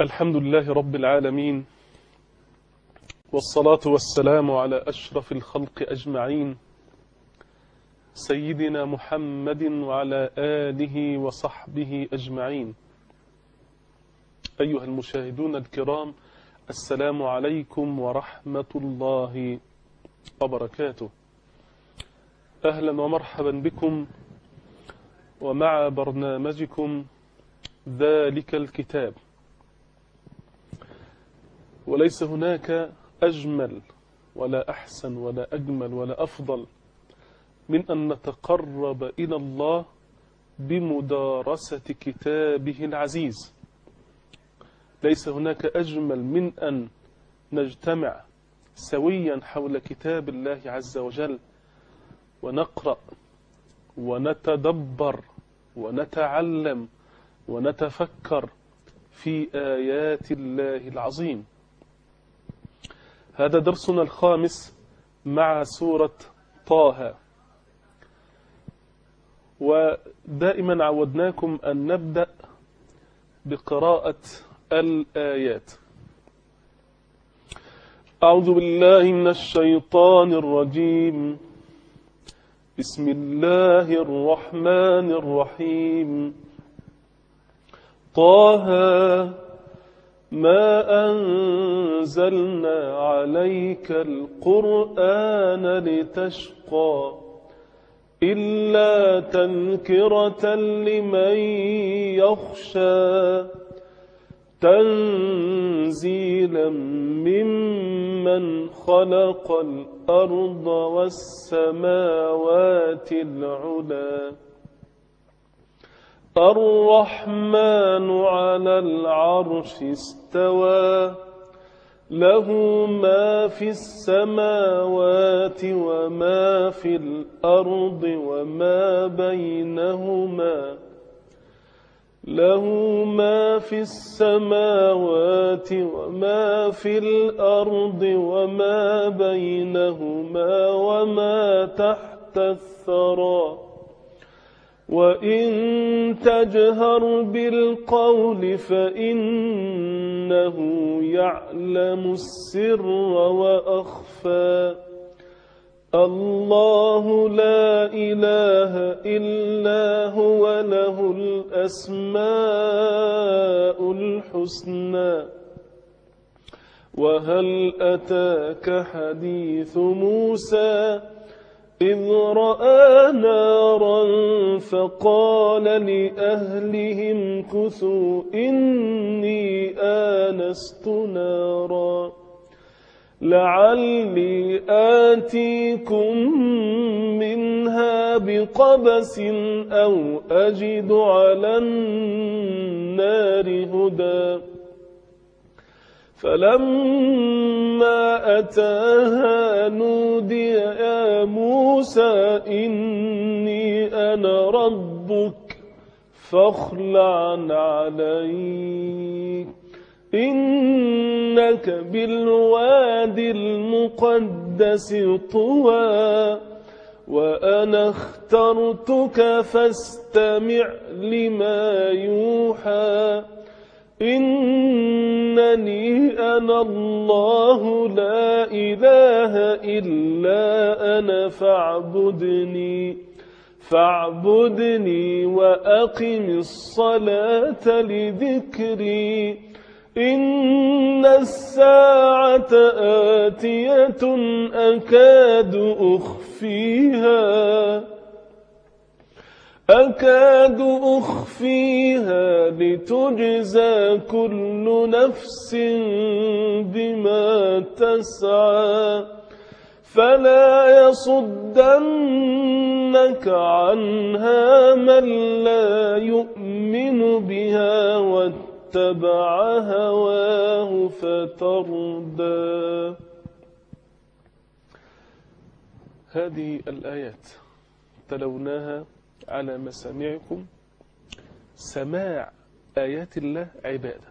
الحمد لله رب العالمين والصلاة والسلام على أشرف الخلق أجمعين سيدنا محمد وعلى آله وصحبه أجمعين أيها المشاهدون الكرام السلام عليكم ورحمة الله وبركاته أهلا ومرحبا بكم ومع برنامجكم ذلك الكتاب وليس هناك أجمل ولا أحسن ولا أجمل ولا أفضل من أن نتقرب إلى الله بمدارسة كتابه العزيز ليس هناك أجمل من أن نجتمع سويا حول كتاب الله عز وجل ونقرأ ونتدبر ونتعلم ونتفكر في آيات الله العظيم هذا درسنا الخامس مع سورة طه ودائما عودناكم أن نبدأ بقراءة الآيات أعوذ بالله من الشيطان الرجيم بسم الله الرحمن الرحيم طه ما أنزلنا عليك القرآن لتشقى إلا تذكرة لمن يخشى تنزيلا ممن خلق الأرض والسماوات العلى الرحمن على العرش استوى له ما في السماوات وما في الأرض وما بينهما له ما في السماوات وما في الأرض وما بينهما وما تحت الثرى وإن تجهر بالقول فإنه يعلم السر وأخفى الله لا إله إلا هو له الأسماء الحسنى وهل أتاك حديث موسى إذ رأى نارا فقال لأهلهم كثوا إني آنست نارا لعلي آتيكم منها بقبس أو أجد على النار هدى فلما أتاها نودي يا موسى إني أنا ربك فاخلع عليك إنك بالواد المقدس طوى وأنا اخترتك فاستمع لما يوحى إنني أنا الله لا إله إلا أنا فاعبدني فاعبدني وأقم الصلاة لذكري إن الساعة آتية أكاد أخفيها أكاد أخفيها لتجزى كل نفس بما تسعى فلا يصدنك عنها من لا يؤمن بها واتبع هواه فتردى هذه الآيات تلوناها على مسامعكم سماع آيات الله عبادة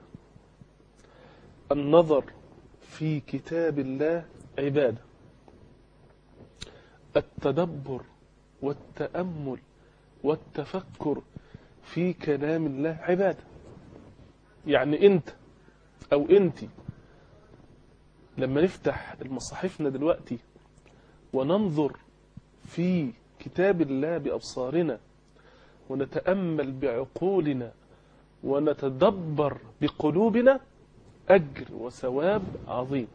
النظر في كتاب الله عبادة التدبر والتأمل والتفكر في كلام الله عبادة يعني أنت أو أنت لما نفتح المصاحفنا دلوقتي وننظر في كتاب الله بأبصارنا ونتأمل بعقولنا ونتدبر بقلوبنا أجر وثواب عظيم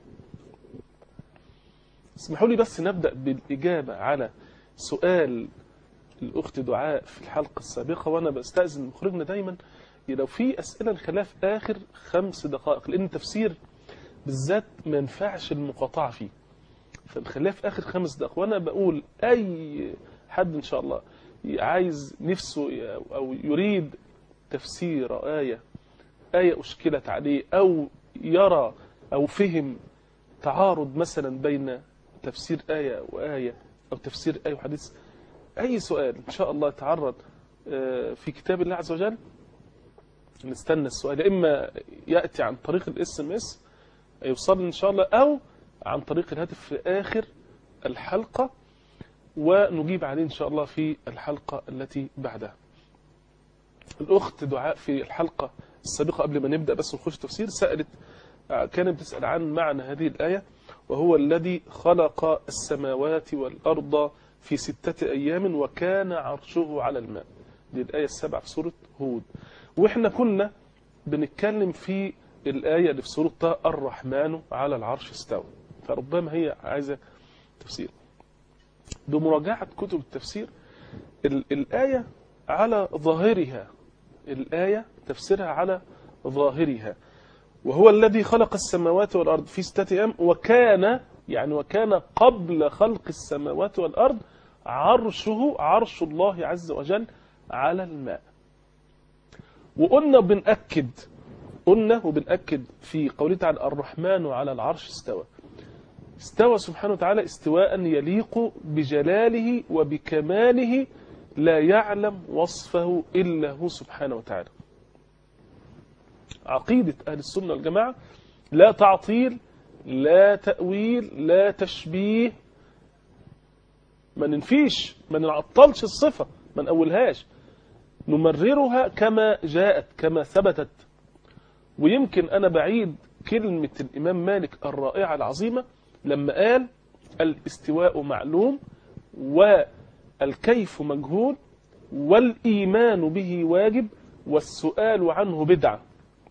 اسمحوا لي بس نبدأ بالإجابة على سؤال الأخت دعاء في الحلقة السابقة وأنا بستأذن مخرجنا دايما لو في أسئلة نخليها في آخر خمس دقائق لأن التفسير بالذات ما ينفعش المقاطعة فيه فنخليها في آخر خمس دقائق وأنا بقول أي حد إن شاء الله عايز نفسه أو يريد تفسير آية آية أشكلت عليه أو يرى أو فهم تعارض مثلا بين تفسير آية وآية أو تفسير آية وحديث أي سؤال إن شاء الله يتعرض في كتاب الله عز وجل نستنى السؤال إما يأتي عن طريق الاس ام اس يوصل إن شاء الله أو عن طريق الهاتف في آخر الحلقة ونجيب عليه إن شاء الله في الحلقة التي بعدها الأخت دعاء في الحلقة السابقة قبل ما نبدأ بس نخش تفسير سألت كانت بتسأل عن معنى هذه الآية وهو الذي خلق السماوات والأرض في ستة أيام وكان عرشه على الماء دي الآية السابعة في سورة هود وإحنا كنا بنتكلم في الآية اللي في سورة طه الرحمن على العرش استوى فربما هي عايزة تفسير بمراجعة كتب التفسير الآية على ظاهرها الآية تفسيرها على ظاهرها وهو الذي خلق السماوات والأرض في ستة أيام وكان يعني وكان قبل خلق السماوات والأرض عرشه عرش الله عز وجل على الماء وقلنا بنأكد قلنا وبنأكد في قوله تعالى الرحمن على العرش استوى استوى سبحانه وتعالى استواء يليق بجلاله وبكماله لا يعلم وصفه إلا هو سبحانه وتعالى عقيدة أهل السنة والجماعة لا تعطيل لا تأويل لا تشبيه ما ننفيش ما نعطلش الصفة ما نأولهاش نمررها كما جاءت كما ثبتت ويمكن أنا بعيد كلمة الإمام مالك الرائعة العظيمة لما قال الاستواء معلوم والكيف مجهول والإيمان به واجب والسؤال عنه بدعة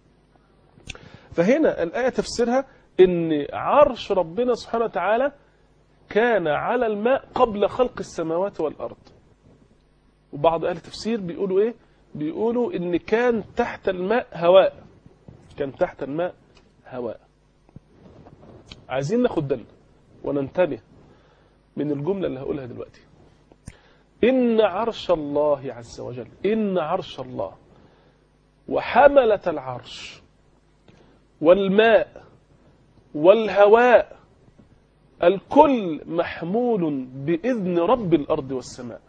فهنا الآية تفسيرها ان عرش ربنا سبحانه وتعالى كان على الماء قبل خلق السماوات والأرض وبعض أهل التفسير بيقولوا إيه بيقولوا إن كان تحت الماء هواء كان تحت الماء هواء عايزين ناخد بالنا وننتبه من الجملة اللي هقولها دلوقتي إن عرش الله عز وجل إن عرش الله وحملة العرش والماء والهواء الكل محمول بإذن رب الأرض والسماء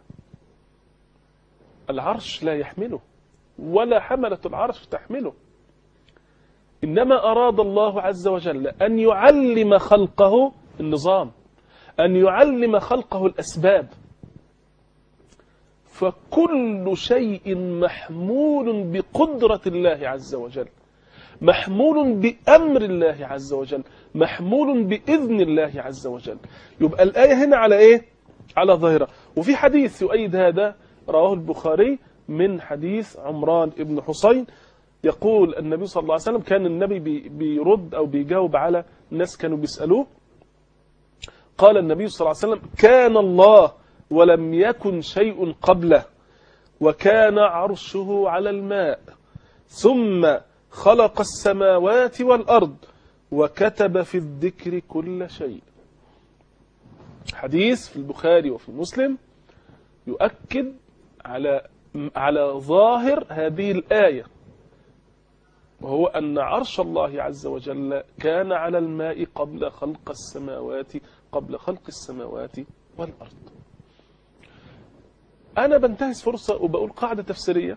العرش لا يحمله ولا حملة العرش تحمله إنما أراد الله عز وجل أن يعلم خلقه النظام أن يعلم خلقه الأسباب فكل شيء محمول بقدرة الله عز وجل محمول بأمر الله عز وجل محمول بإذن الله عز وجل يبقى الآية هنا على إيه؟ على ظاهرة وفي حديث يؤيد هذا رواه البخاري من حديث عمران بن حسين يقول النبي صلى الله عليه وسلم كان النبي بيرد أو بيجاوب على ناس كانوا بيسألوه قال النبي صلى الله عليه وسلم كان الله ولم يكن شيء قبله وكان عرشه على الماء ثم خلق السماوات والأرض وكتب في الذكر كل شيء حديث في البخاري وفي مسلم يؤكد على على ظاهر هذه الآية وهو أن عرش الله عز وجل كان على الماء قبل خلق السماوات قبل خلق السماوات والأرض أنا بنتهز فرصة وبقول قاعدة تفسيرية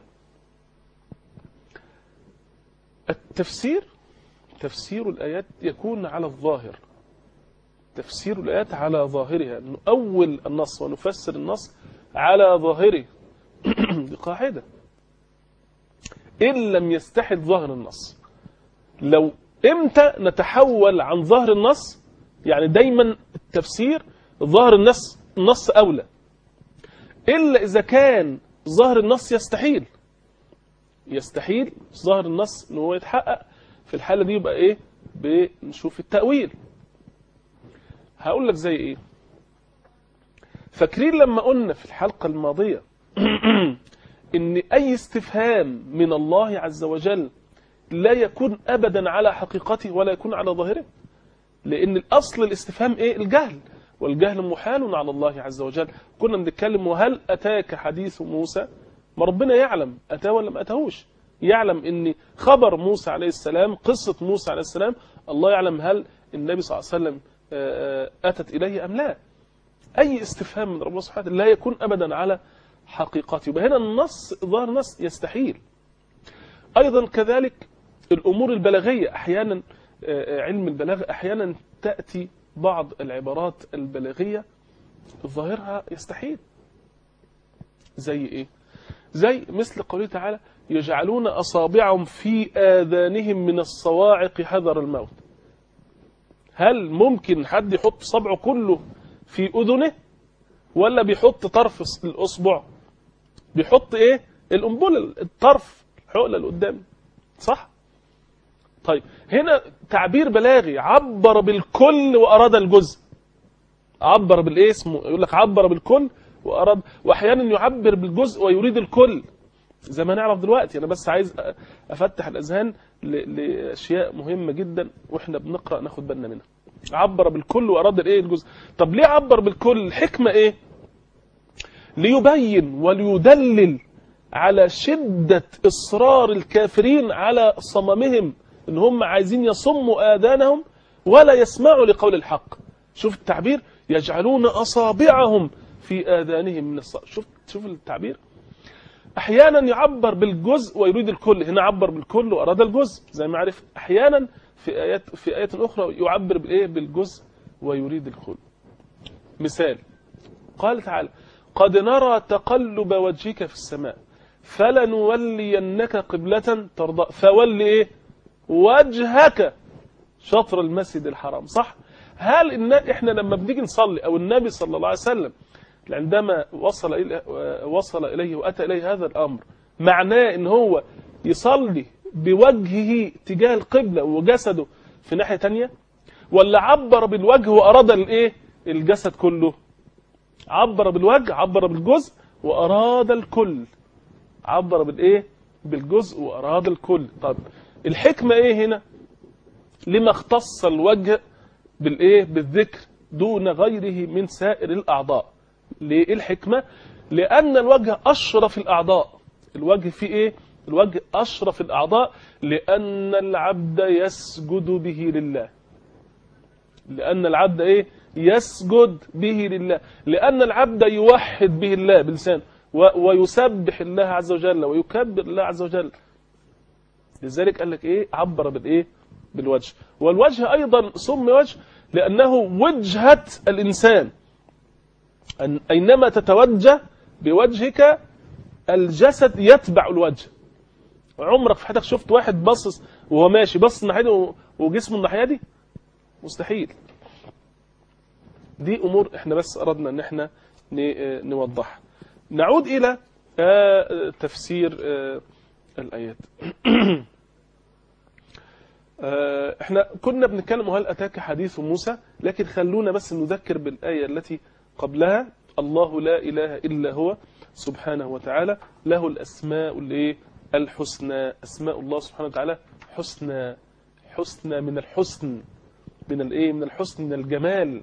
التفسير تفسير الآيات يكون على الظاهر تفسير الآيات على ظاهرها نؤول النص ونفسر النص على ظاهره دي قاعدة إن لم يستحد ظاهر النص لو امتى نتحول عن ظهر النص يعني دايما التفسير ظهر النص النص اولى الا اذا كان ظهر النص يستحيل يستحيل ظهر النص ان هو يتحقق في الحاله دي يبقى ايه بنشوف التاويل هقول لك زي ايه فاكرين لما قلنا في الحلقه الماضيه ان اي استفهام من الله عز وجل لا يكون ابدا على حقيقته ولا يكون على ظاهره لان الاصل الاستفهام ايه الجهل والجهل محال على الله عز وجل كنا بنتكلم وهل اتاك حديث موسى ما ربنا يعلم اتاه ولا ما اتاهوش يعلم ان خبر موسى عليه السلام قصه موسى عليه السلام الله يعلم هل النبي صلى الله عليه وسلم آه، آه، اتت اليه ام لا اي استفهام من ربنا سبحانه وتعالى لا يكون ابدا على حقيقته يبقى هنا النص ظاهر نص يستحيل ايضا كذلك الامور البلاغيه احيانا آه، علم البلاغه احيانا تاتي بعض العبارات البلاغيه ظاهرها يستحيل زي ايه زي مثل قوله تعالى يجعلون اصابعهم في اذانهم من الصواعق حذر الموت هل ممكن حد يحط صبعه كله في اذنه ولا بيحط طرف الاصبع بيحط ايه القنبله الطرف الحقله اللي قدام صح طيب هنا تعبير بلاغي عبر بالكل واراد الجزء عبر بالايه اسمه يقول لك عبر بالكل واراد واحيانا يعبر بالجزء ويريد الكل زي ما نعرف دلوقتي انا بس عايز أ- افتح الاذهان ل- لاشياء مهمه جدا واحنا بنقرا ناخد بالنا منها عبر بالكل واراد الايه الجزء طب ليه عبر بالكل الحكمه ايه ليبين وليدلل على شدة إصرار الكافرين على صممهم إن هم عايزين يصموا آذانهم ولا يسمعوا لقول الحق شوف التعبير يجعلون أصابعهم في آذانهم من الصلاة شوف شوف التعبير أحيانا يعبر بالجزء ويريد الكل هنا عبر بالكل وأراد الجزء زي ما عرف أحيانا في آيات في آيات أخرى يعبر بالإيه بالجزء ويريد الكل مثال قال تعالى قد نرى تقلب وجهك في السماء فلنولينك قبلة ترضى فول ايه وجهك شطر المسجد الحرام صح هل إن احنا لما بنيجي نصلي او النبي صلى الله عليه وسلم عندما وصل إليه وصل اليه واتى اليه هذا الامر معناه ان هو يصلي بوجهه تجاه القبلة وجسده في ناحية تانية ولا عبر بالوجه واراد الايه الجسد كله عبر بالوجه عبر بالجزء واراد الكل عبر بالايه بالجزء واراد الكل طب الحكمه ايه هنا لما اختص الوجه بالايه بالذكر دون غيره من سائر الاعضاء ليه إيه الحكمه لان الوجه اشرف الاعضاء الوجه فيه ايه الوجه اشرف الاعضاء لان العبد يسجد به لله لأن العبد إيه يسجد به لله لأن العبد يوحد به الله بلسانه و- ويسبح الله عز وجل ويكبر الله عز وجل لذلك قال لك إيه عبر بالإيه بالوجه والوجه أيضا سمي وجه لأنه وجهة الإنسان أن أينما تتوجه بوجهك الجسد يتبع الوجه عمرك في حياتك شفت واحد باصص وهو ماشي باصص الناحيه دي وجسمه الناحيه دي مستحيل دي امور احنا بس اردنا ان احنا ن- نوضحها نعود الى آه، تفسير آه، الايات آه، احنا كنا بنتكلم هل اتاك حديث موسى لكن خلونا بس نذكر بالايه التي قبلها الله لا اله الا هو سبحانه وتعالى له الاسماء الايه الحسنى اسماء الله سبحانه وتعالى حسنى حسنى من الحسن من الايه من الحسن من الجمال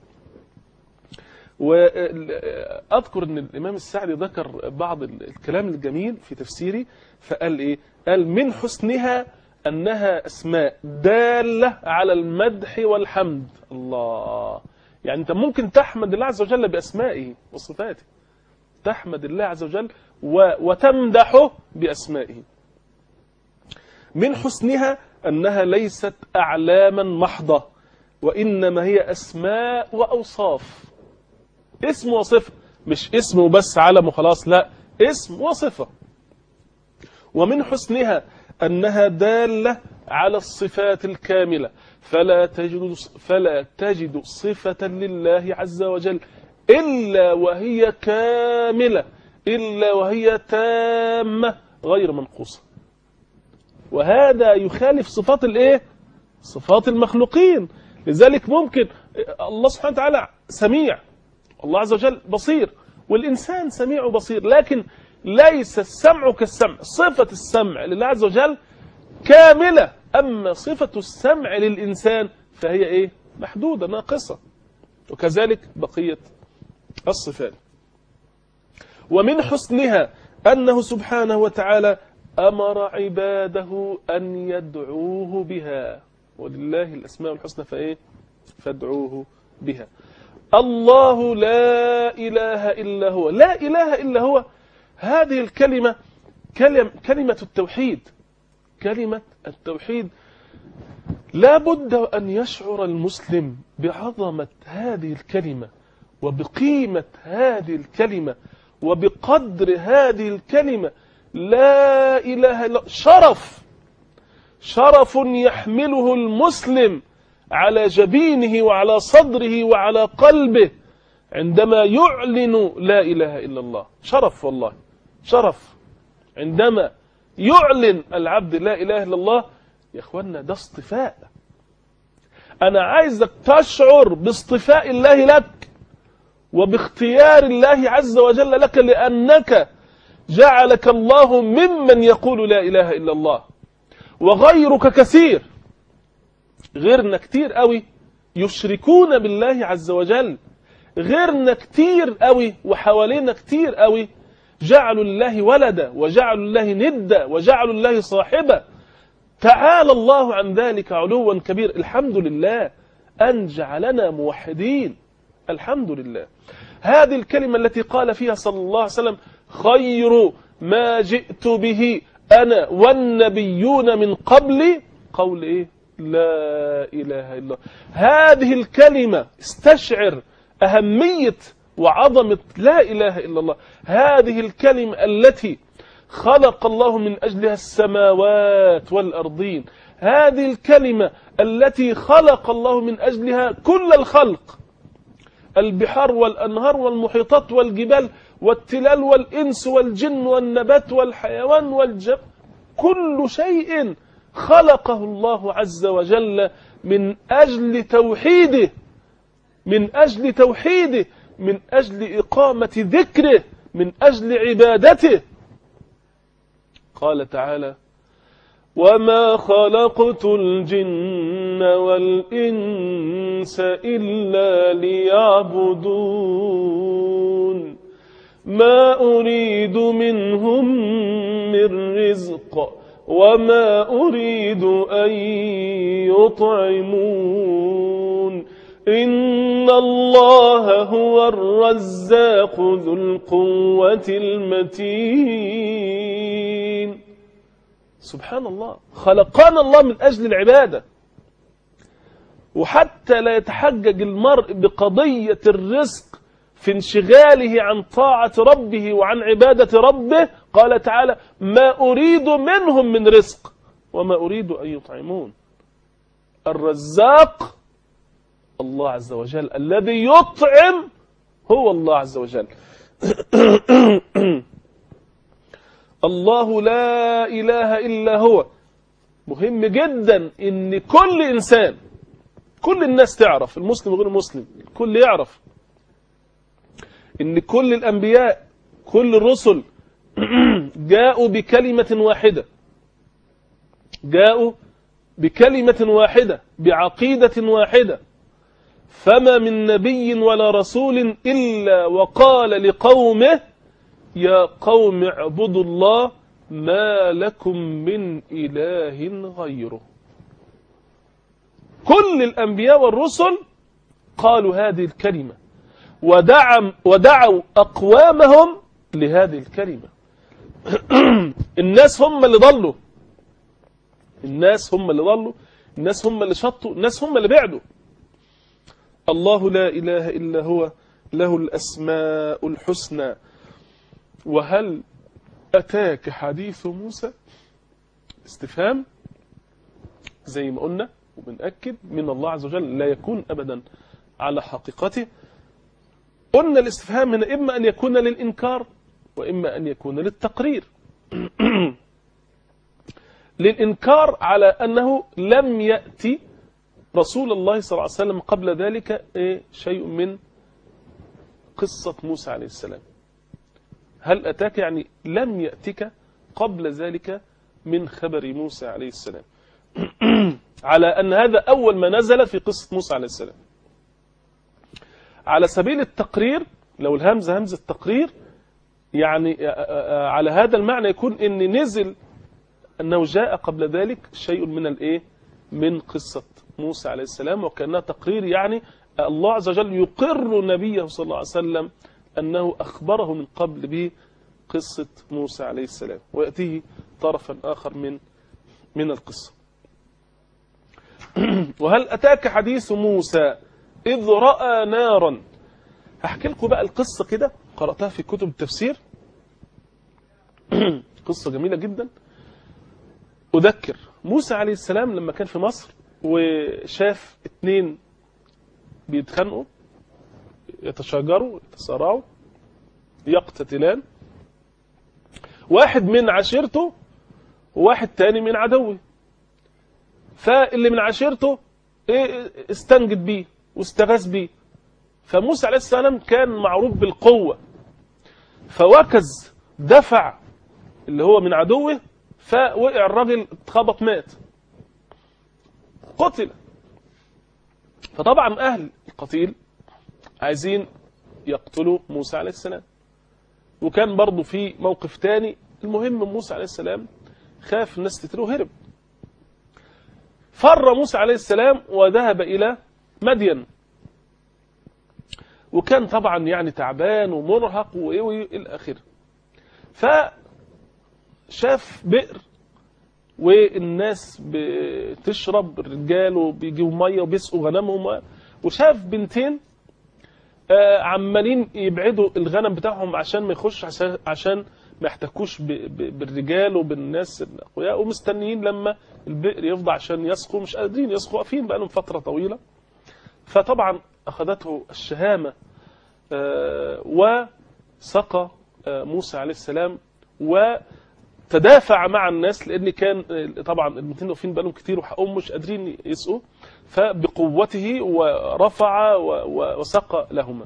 واذكر ان الامام السعدي ذكر بعض الكلام الجميل في تفسيري فقال ايه قال من حسنها انها اسماء داله على المدح والحمد الله يعني انت ممكن تحمد الله عز وجل باسمائه وصفاته تحمد الله عز وجل و- وتمدحه باسمائه من حسنها أنها ليست أعلاما محضة وإنما هي أسماء وأوصاف اسم وصفة مش اسم وبس علم وخلاص لا اسم وصفة ومن حسنها أنها دالة على الصفات الكاملة فلا تجد فلا تجد صفة لله عز وجل إلا وهي كاملة إلا وهي تامة غير منقوصة وهذا يخالف صفات الايه صفات المخلوقين لذلك ممكن الله سبحانه وتعالى سميع الله عز وجل بصير والإنسان سميع وبصير لكن ليس السمع كالسمع صفة السمع لله عز وجل كاملة أما صفة السمع للإنسان فهي إيه محدودة ناقصة وكذلك بقية الصفات ومن حسنها أنه سبحانه وتعالى أمر عباده أن يدعوه بها ولله الأسماء الحسنى فإيه فادعوه بها الله لا إله إلا هو لا إله إلا هو هذه الكلمة كلمة, كلمة التوحيد كلمة التوحيد لا بد أن يشعر المسلم بعظمة هذه الكلمة وبقيمة هذه الكلمة وبقدر هذه الكلمة لا إله إلا شرف شرف يحمله المسلم على جبينه وعلى صدره وعلى قلبه عندما يعلن لا إله إلا الله شرف والله شرف عندما يعلن العبد لا إله إلا الله يا أخوانا ده اصطفاء أنا عايزك تشعر باصطفاء الله لك وباختيار الله عز وجل لك لأنك جعلك الله ممن يقول لا إله إلا الله وغيرك كثير غيرنا كتير قوي يشركون بالله عز وجل غيرنا كتير قوي وحوالينا كتير قوي جعلوا الله ولدا وجعلوا الله ندا وجعلوا الله صاحبا تعالى الله عن ذلك علوا كبير الحمد لله أن جعلنا موحدين الحمد لله هذه الكلمة التي قال فيها صلى الله عليه وسلم خير ما جئت به أنا والنبيون من قبلي قول إيه لا إله إلا الله هذه الكلمة استشعر أهمية وعظمة لا إله إلا الله هذه الكلمة التي خلق الله من أجلها السماوات والأرضين هذه الكلمة التي خلق الله من أجلها كل الخلق البحار والأنهار والمحيطات والجبال والتلال والإنس والجن والنبات والحيوان والجب كل شيء خلقه الله عز وجل من أجل توحيده من أجل توحيده من أجل إقامة ذكره من أجل عبادته قال تعالى وما خلقت الجن والإنس إلا ليعبدون ما أريد منهم من رزق وما أريد أن يطعمون إن الله هو الرزاق ذو القوة المتين سبحان الله خلقنا الله من أجل العبادة وحتى لا يتحجج المرء بقضية الرزق في انشغاله عن طاعة ربه وعن عبادة ربه قال تعالى ما أريد منهم من رزق وما أريد أن يطعمون الرزاق الله عز وجل الذي يطعم هو الله عز وجل الله لا إله إلا هو مهم جدا ان كل انسان كل الناس تعرف المسلم وغير المسلم الكل يعرف ان كل الانبياء كل الرسل جاءوا بكلمة واحدة جاءوا بكلمة واحدة بعقيدة واحدة فما من نبي ولا رسول إلا وقال لقومه يا قوم اعبدوا الله ما لكم من إله غيره كل الأنبياء والرسل قالوا هذه الكلمة ودعم ودعوا أقوامهم لهذه الكلمة الناس هم اللي ضلوا الناس هم اللي ضلوا الناس هم اللي شطوا الناس هم اللي بعدوا الله لا إله إلا هو له الأسماء الحسنى وهل أتاك حديث موسى استفهام زي ما قلنا وبنأكد من الله عز وجل لا يكون أبدا على حقيقته قلنا الاستفهام هنا إما أن يكون للإنكار وإما أن يكون للتقرير للإنكار على أنه لم يأتي رسول الله صلى الله عليه وسلم قبل ذلك إيه شيء من قصة موسى عليه السلام هل أتاك يعني لم يأتك قبل ذلك من خبر موسى عليه السلام على أن هذا أول ما نزل في قصة موسى عليه السلام على سبيل التقرير لو الهمزة همزة تقرير يعني على هذا المعنى يكون ان نزل انه جاء قبل ذلك شيء من الايه من قصة موسى عليه السلام وكانها تقرير يعني الله عز وجل يقر نبيه صلى الله عليه وسلم انه اخبره من قبل بقصة موسى عليه السلام وياتيه طرفا اخر من من القصة وهل اتاك حديث موسى اذ راى نارا هحكي لكم بقى القصة كده قرأتها في كتب التفسير قصة جميلة جدا أذكر موسى عليه السلام لما كان في مصر وشاف اتنين بيتخانقوا يتشاجروا يتصارعوا يقتتلان واحد من عشيرته وواحد تاني من عدوه فاللي من عشيرته ايه استنجد بيه واستغاث بيه فموسى عليه السلام كان معروف بالقوة فوكز دفع اللي هو من عدوه فوقع الراجل اتخبط مات قتل فطبعا أهل القتيل عايزين يقتلوا موسى عليه السلام وكان برضه في موقف تاني المهم موسى عليه السلام خاف الناس تتره وهرب فر موسى عليه السلام وذهب إلى مدين وكان طبعا يعني تعبان ومرهق وايه والى اخره فشاف بئر والناس بتشرب الرجال وبيجيبوا ميه وبيسقوا غنمهم وشاف بنتين عمالين يبعدوا الغنم بتاعهم عشان ما يخش عشان ما يحتكوش بالرجال وبالناس الاقوياء ومستنيين لما البئر يفضى عشان يسقوا مش قادرين يسقوا واقفين بقى لهم فتره طويله فطبعا أخذته الشهامة وسقى موسى عليه السلام وتدافع مع الناس لأن كان طبعا البنتين واقفين بقالهم كتير وحقهم مش قادرين يسقوا فبقوته ورفع وسقى لهما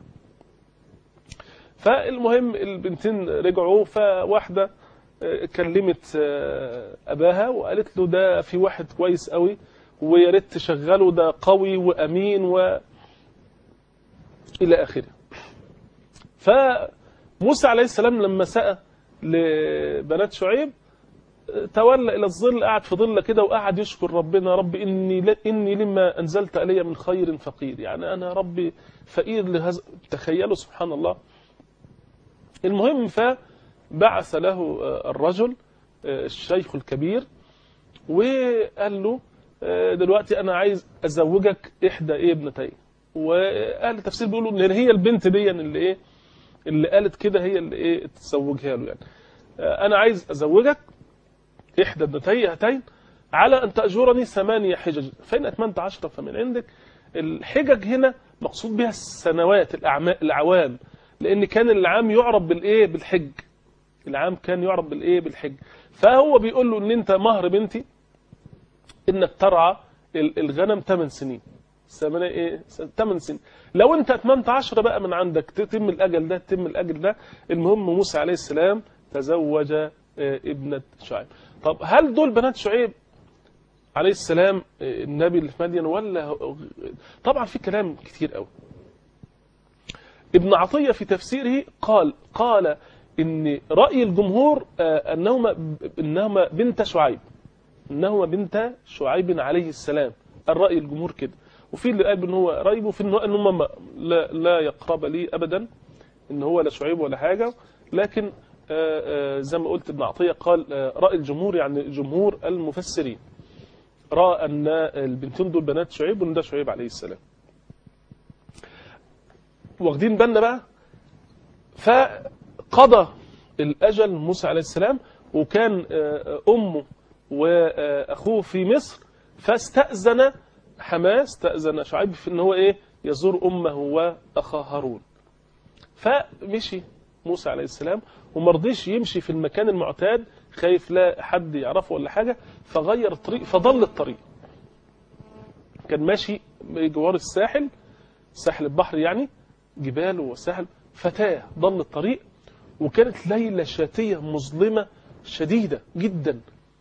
فالمهم البنتين رجعوا فواحدة كلمت أباها وقالت له ده في واحد كويس قوي ويا ريت تشغله ده قوي وأمين و إلى آخره فموسى عليه السلام لما سأل لبنات شعيب تولى إلى الظل قعد في ظل كده وقعد يشكر ربنا رب إني, إني لما أنزلت علي من خير فقير يعني أنا ربي فقير لهذا تخيلوا سبحان الله المهم فبعث له الرجل الشيخ الكبير وقال له دلوقتي أنا عايز أزوجك إحدى إيه ابنتين واهل التفسير بيقولوا ان هي البنت دي اللي ايه اللي قالت كده هي اللي ايه تزوجها له يعني انا عايز ازوجك احدى ابنتي هاتين على ان تاجرني ثمانية حجج فان اتممت عشرة فمن عندك الحجج هنا مقصود بها السنوات الاعوام لان كان العام يعرب بالايه بالحج العام كان يعرب بالايه بالحج فهو بيقول له ان انت مهر بنتي انك ترعى الغنم 8 سنين ثمانية ايه 8 سنين لو انت اتممت 10 بقى من عندك تتم الاجل ده تتم الاجل ده المهم موسى عليه السلام تزوج ابنة شعيب طب هل دول بنات شعيب عليه السلام النبي اللي في مدين ولا طبعا في كلام كتير قوي ابن عطية في تفسيره قال قال ان رأي الجمهور انهما انهما بنت شعيب انهما بنت شعيب عليه السلام الرأي الجمهور كده وفي اللي قال ان هو قريب وفي ان هم لا, لا يقرب لي ابدا ان هو لا شعيب ولا حاجه لكن آآ آآ زي ما قلت ابن عطيه قال راي الجمهور يعني جمهور المفسرين راى ان البنتين دول بنات شعيب وان ده شعيب عليه السلام واخدين بالنا بقى فقضى الاجل موسى عليه السلام وكان امه واخوه في مصر فاستأذن حماه استأذن شعيب في ان هو ايه يزور امه واخاه هارون فمشي موسى عليه السلام ومرضيش يمشي في المكان المعتاد خايف لا حد يعرفه ولا حاجة فغير الطريق فضل الطريق كان ماشي بجوار الساحل ساحل البحر يعني جبال وساحل فتاه ضل الطريق وكانت ليلة شاتية مظلمة شديدة جدا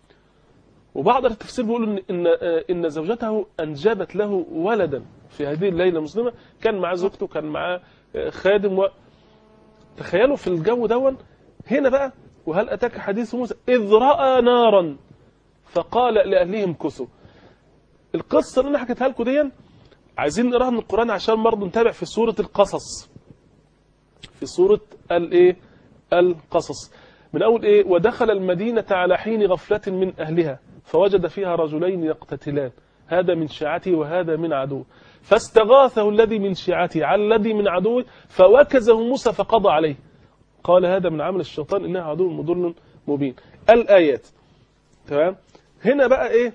وبعض التفسير بيقول ان ان ان زوجته انجبت له ولدا في هذه الليله المظلمه كان معاه زوجته كان معاه خادم و تخيلوا في الجو دون هنا بقى وهل اتاك حديث موسى اذ راى نارا فقال لاهلهم كثوا القصه اللي انا حكيتها لكم دي عايزين نقراها من القران عشان برضه نتابع في سوره القصص في سوره الايه القصص من اول ايه ودخل المدينه على حين غفله من اهلها فوجد فيها رجلين يقتتلان هذا من شيعته وهذا من عدوه فاستغاثه الذي من شيعته على الذي من عدوه فوكزه موسى فقضى عليه قال هذا من عمل الشيطان انها عدو مضل مبين الايات تمام هنا بقى ايه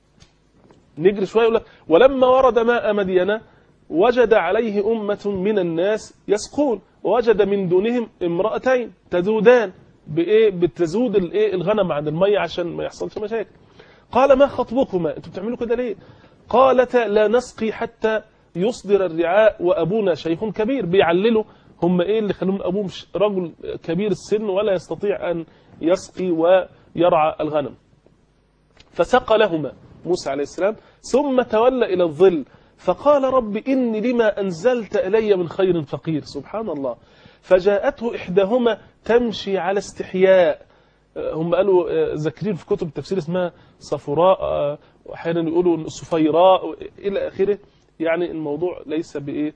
نجري شويه يقول لك ولما ورد ماء مدينه وجد عليه أمة من الناس يسقون ووجد من دونهم امرأتين تذودان بإيه بتزود الإيه الغنم عن المية عشان ما يحصلش مشاكل قال ما خطبكما انتوا بتعملوا كده ليه قالتا لا نسقي حتى يصدر الرعاء وأبونا شيخ كبير بيعللوا هم إيه اللي خلوهم أبوه مش رجل كبير السن ولا يستطيع أن يسقي ويرعى الغنم فسقى لهما موسى عليه السلام ثم تولى إلى الظل فقال رب إني لما أنزلت إلي من خير فقير سبحان الله فجاءته إحداهما تمشي على استحياء هم قالوا ذاكرين في كتب التفسير اسمها صفراء وأحيانا يقولوا صفيراء إلى آخره يعني الموضوع ليس بإيه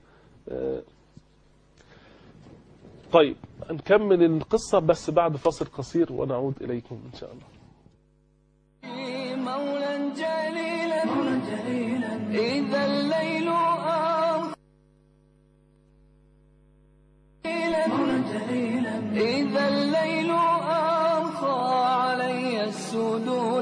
طيب نكمل القصة بس بعد فاصل قصير ونعود إليكم إن شاء الله مولا جليلا إذا الليل أرخى إذا الليل أرخى علي السدول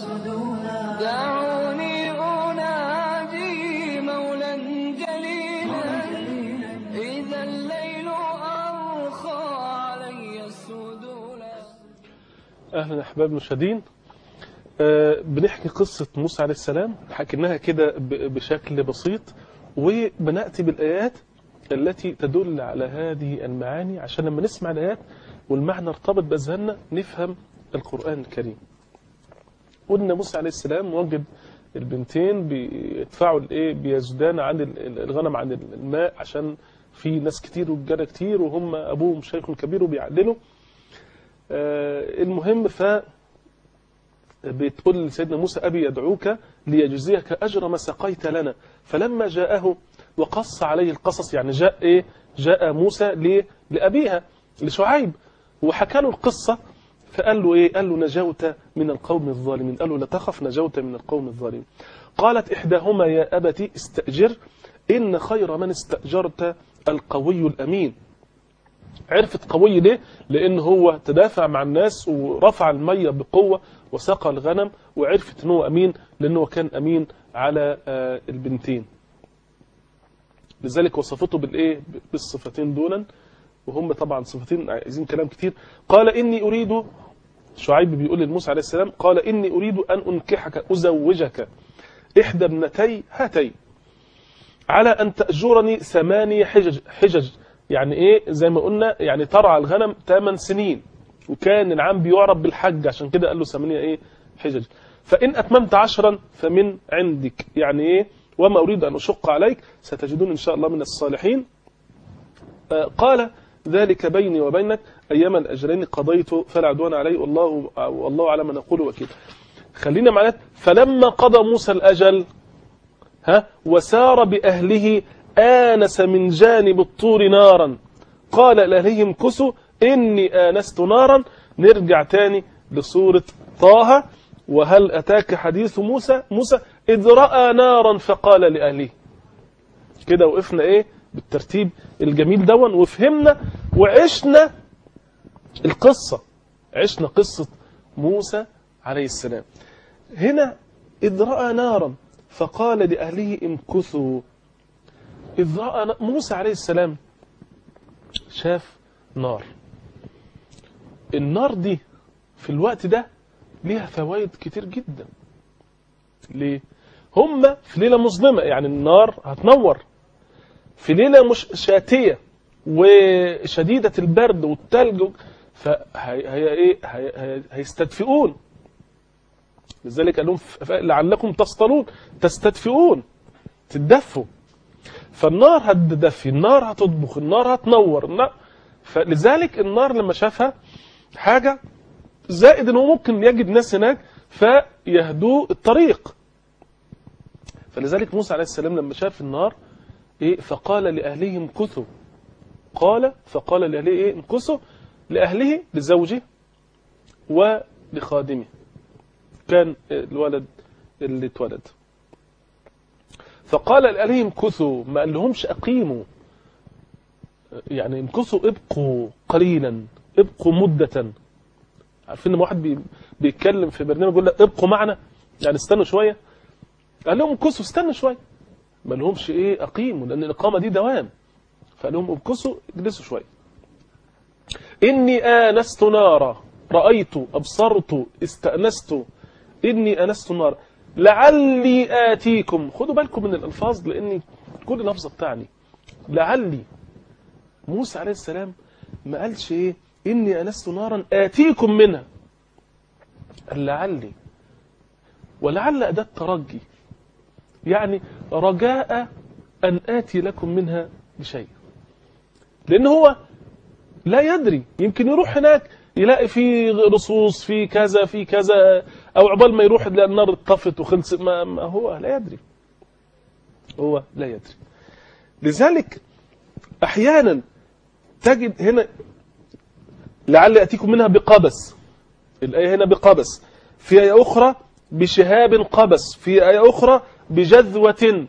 دعوني أنادي مولا جليلا إذا الليل أرخى علي السدول أهلا أحباب المشاهدين آه، بنحكي قصة موسى عليه السلام حكيناها كده ب- بشكل بسيط وبنأتي بالآيات التي تدل على هذه المعاني عشان لما نسمع الآيات والمعنى ارتبط بأذهاننا نفهم القرآن الكريم قلنا موسى عليه السلام وجد البنتين بيدفعوا الايه بيزدان عن ال- ال- الغنم عن الماء عشان في ناس كتير ورجاله كتير وهم ابوهم شيخ كبير وبيعدلوا آه، المهم ف بتقول لسيدنا موسى أبي يدعوك ليجزيك أجر ما سقيت لنا فلما جاءه وقص عليه القصص يعني جاء إيه جاء موسى ليه؟ لأبيها لشعيب وحكى له القصة فقال له إيه قال له نجوت من القوم الظالمين قال له لا تخف نجوت من القوم الظالمين قالت إحداهما يا أبت استأجر إن خير من استأجرت القوي الأمين عرفت قوي ليه؟ لأن هو تدافع مع الناس ورفع المية بقوة وسقى الغنم وعرفت أنه أمين لأنه كان أمين على آه، البنتين لذلك وصفته بالإيه؟ بالصفتين دولا وهم طبعا صفتين عايزين كلام كتير قال إني أريد شعيب بيقول لموسى عليه السلام قال إني أريد أن أنكحك أزوجك إحدى ابنتي هاتين على أن تأجرني ثمانية حجج, حجج يعني إيه زي ما قلنا يعني ترعى الغنم ثمان سنين وكان العام بيعرف بالحج عشان كده قال له ثمانية إيه حجج فإن أتممت عشرا فمن عندك يعني إيه وما أريد أن أشق عليك ستجدون إن شاء الله من الصالحين آه، قال ذلك بيني وبينك أيام الأجرين قضيت فلا عدوان علي والله والله على ما نقول وكيل خلينا معنا فلما قضى موسى الأجل ها وسار بأهله آنس من جانب الطور نارا قال لأهلهم كسوا إني آنست نارا نرجع تاني لسورة طه وهل أتاك حديث موسى موسى إذ رأى نارا فقال لأهله كده وقفنا إيه بالترتيب الجميل دون وفهمنا وعشنا القصة عشنا قصة موسى عليه السلام هنا إذ رأى نارا فقال لأهله امكثوا إذ رأى ن- موسى عليه السلام شاف نار النار دي في الوقت ده ليها فوائد كتير جدا ليه هم في ليلة مظلمة يعني النار هتنور في ليلة مش شاتية وشديدة البرد والتلج فهي هي ايه هي هي هيستدفئون لذلك قال لهم ف- ف- لعلكم تصطلون تستدفئون تدفوا فالنار هتدفي النار هتطبخ النار هتنور النار فلذلك النار لما شافها حاجة زائد انه ممكن يجد ناس هناك فيهدوا الطريق فلذلك موسى عليه السلام لما شاف النار ايه فقال لاهله امكثوا قال فقال لاهله ايه امكثوا لاهله لزوجه ولخادمه كان الولد اللي اتولد فقال لاهله امكثوا ما قال لهمش اقيموا يعني امكثوا ابقوا قليلا ابقوا مدة عارفين لما واحد بي بيتكلم في برنامج يقول لك ابقوا معنا يعني استنوا شوية قال لهم امكثوا استنوا شوية ما لهمش ايه اقيموا لان الاقامة دي دوام فقال لهم امكثوا اجلسوا شوية اني انست نارا رأيت ابصرت استأنست اني انست نارا لعلي اتيكم خدوا بالكم من الالفاظ لان كل لفظة بتاعني لعلي موسى عليه السلام ما قالش ايه اني انست نارا اتيكم منها قال لعلي ولعل اداه ترجي يعني رجاء ان اتي لكم منها بشيء لان هو لا يدري يمكن يروح هناك يلاقي في رصوص في كذا في كذا او عقبال ما يروح يلاقي النار اتطفت وخلص ما, ما هو لا يدري هو لا يدري لذلك احيانا تجد هنا لعل يأتيكم منها بقبس الآية هنا بقبس في آية أخرى بشهاب قبس في آية أخرى بجذوة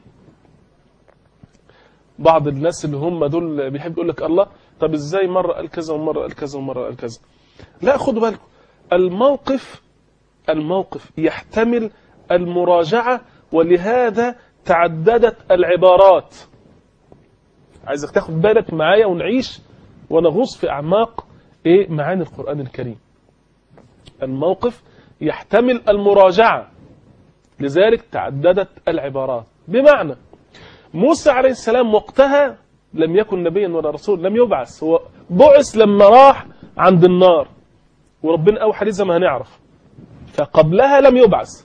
بعض الناس اللي هم دول بيحب يقول لك الله طب ازاي مرة قال كذا ومرة قال كذا ومرة قال كذا لا خدوا بالكم الموقف الموقف يحتمل المراجعة ولهذا تعددت العبارات عايزك تاخد بالك معايا ونعيش ونغوص في أعماق إيه معاني القرآن الكريم الموقف يحتمل المراجعة لذلك تعددت العبارات بمعنى موسى عليه السلام وقتها لم يكن نبيا ولا رسول لم يبعث هو بعث لما راح عند النار وربنا أوحى ليه زي ما هنعرف فقبلها لم يبعث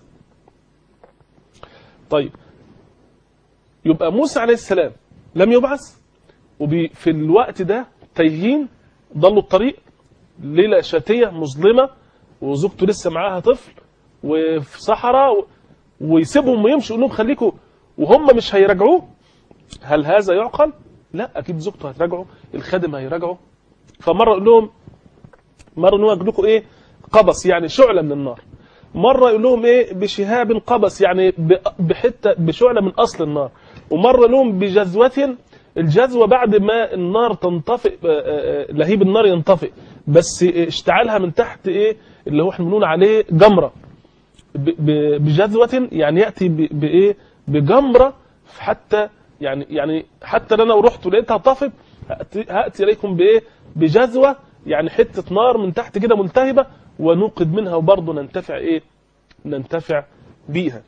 طيب يبقى موسى عليه السلام لم يبعث وفي الوقت ده تايهين ضلوا الطريق ليلة شتية مظلمة وزوجته لسه معاها طفل وفي صحراء و- ويسيبهم ويمشوا يقول لهم خليكم وهم مش هيراجعوه هل هذا يعقل؟ لا اكيد زوجته هتراجعه الخادم هيراجعه فمره يقول لهم مره نوجد لكم ايه قبس يعني شعله من النار مره يقول لهم ايه بشهاب قبس يعني ب- بحته بشعله من اصل النار ومره يقول لهم بجذوه الجذوه بعد ما النار تنطفئ آه، آه، آه، لهيب النار ينطفئ بس اشتعالها من تحت ايه اللي هو احنا بنقول عليه جمره ب- ب- بجذوة يعني يأتي ب- بإيه بجمرة حتى يعني يعني حتى لو انا رحت ولقيتها طفت هأتي, هأتي إليكم بإيه بجذوة يعني حتة نار من تحت كده ملتهبة ونوقد منها وبرضه ننتفع إيه ننتفع بيها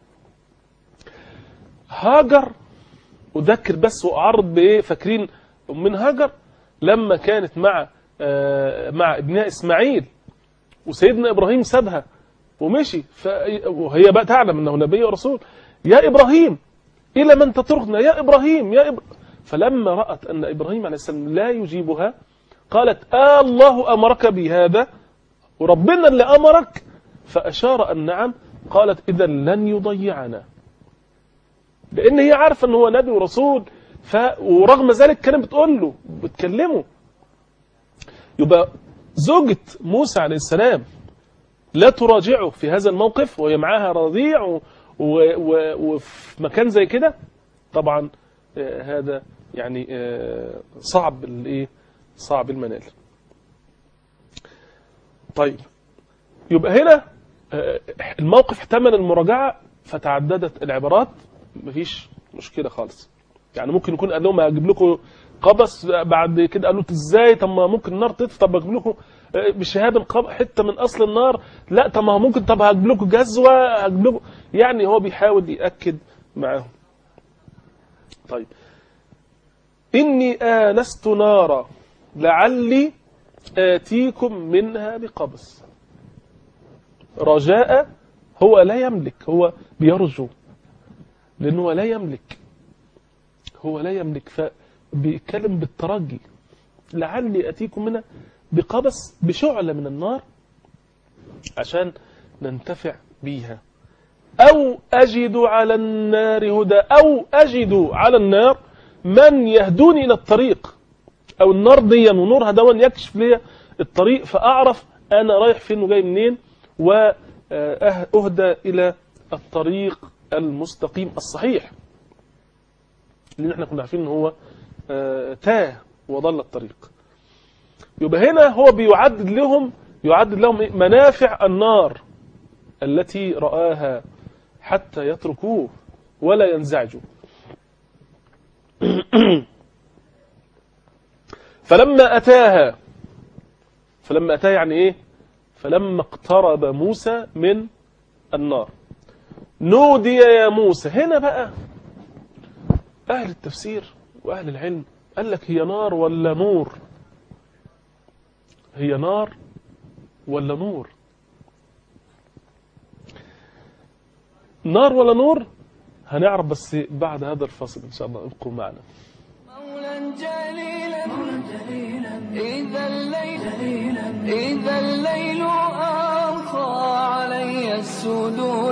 هاجر أذكر بس وأعرض بإيه فاكرين من هاجر لما كانت مع آه، مع ابنها إسماعيل وسيدنا إبراهيم سابها ومشي ف... وهي بقى تعلم انه نبي ورسول يا ابراهيم الى من تتركنا يا ابراهيم يا إب... فلما رات ان ابراهيم عليه السلام لا يجيبها قالت آه الله امرك بهذا وربنا اللي امرك فاشار ان نعم قالت اذا لن يضيعنا لان هي عارفه ان هو نبي ورسول ف... ورغم ذلك كانت بتقول له بتكلمه يبقى زوجة موسى عليه السلام لا تراجعه في هذا الموقف وهي معاها رضيع و- و- و- وفي مكان زي كده طبعا آه، هذا يعني آه، صعب الايه صعب المنال طيب يبقى هنا آه، الموقف احتمل المراجعة فتعددت العبارات مفيش مشكلة خالص يعني ممكن يكون قال لهم هجيب لكم قبس بعد كده قالوا ازاي طب ما ممكن النار تطفي طب اجيب لكم آه، بشهاب القب حته من اصل النار لا طب ما هو ممكن طب هجيب لكم جزوه هجيب لكم يعني هو بيحاول ياكد معاهم طيب اني انست نارا لعلي اتيكم منها بقبس رجاء هو لا يملك هو بيرجو لانه هو لا يملك هو لا يملك فبيتكلم بالترجي لعلي اتيكم منها بقبس بشعلة من النار عشان ننتفع بيها أو أجد على النار هدى أو أجد على النار من يهدوني إلى الطريق أو النار دي ونورها دون يكشف لي الطريق فأعرف أنا رايح فين وجاي منين وأهدى إلى الطريق المستقيم الصحيح لأن احنا كنا عارفين ان هو آه، تاه وضل الطريق يبقى هنا هو بيعدد لهم يعدد لهم إيه؟ منافع النار التي رآها حتى يتركوه ولا ينزعجوا فلما أتاها فلما أتاها يعني إيه فلما اقترب موسى من النار نودي يا موسى هنا بقى أهل التفسير وأهل العلم قال لك هي نار ولا نور هي نار ولا نور نار ولا نور هنعرف بس بعد هذا الفصل إن شاء الله ابقوا معنا مولا جليلا إذا الليل إذا الليل أرخى علي السدول